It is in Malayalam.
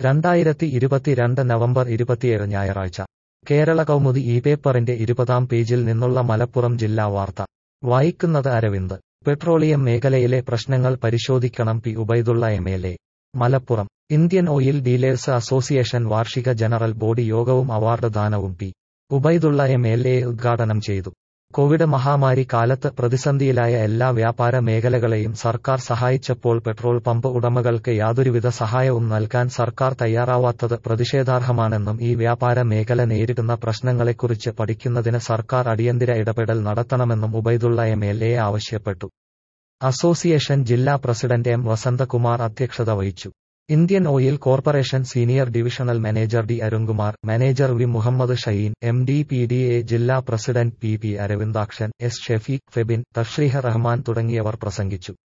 രണ്ടായിരത്തി ഇരുപത്തിരണ്ട് നവംബർ ഇരുപത്തിയേഴ് ഞായറാഴ്ച കേരള കൗമുദി ഈ പേപ്പറിന്റെ ഇരുപതാം പേജിൽ നിന്നുള്ള മലപ്പുറം ജില്ലാ വാർത്ത വായിക്കുന്നത് അരവിന്ദ് പെട്രോളിയം മേഖലയിലെ പ്രശ്നങ്ങൾ പരിശോധിക്കണം P Ubaidulla M L A Malappuram Indian Oil dealers association വാർഷിക ജനറൽ ബോഡി യോഗവും അവാർഡ് ദാനവും P Ubaidulla M L A ഉദ്ഘാടനം ചെയ്തു കോവിഡ് മഹാമാരി കാലത്ത് പ്രതിസന്ധിയിലായ എല്ലാ വ്യാപാര മേഖലകളെയും സർക്കാർ സഹായിച്ചപ്പോൾ പെട്രോൾ പമ്പ് ഉടമകൾക്ക് യാതൊരുവിധ സഹായവും നൽകാൻ സർക്കാർ തയ്യാറാവാത്തത് പ്രതിഷേധാർഹമാണെന്നും ഈ വ്യാപാര മേഖല നേരിടുന്ന പ്രശ്നങ്ങളെക്കുറിച്ച് പഠിക്കുന്നതിന് സർക്കാർ അടിയന്തര ഇടപെടൽ നടത്തണമെന്നും ഉബൈദുള്ള എം എൽ എ ആവശ്യപ്പെട്ടു അസോസിയേഷൻ ജില്ലാ പ്രസിഡന്റ് എം വസന്തകുമാർ അധ്യക്ഷത വഹിച്ചു Indian Oil Corporation senior divisional manager D Arunkumar manager V Muhammad Shaheen M D P D A ജില്ലാ president P P Aravindakshan S Shefeek Febin Thashreeha Rahman തുടങ്ങിയവർ പ്രസംഗിച്ചു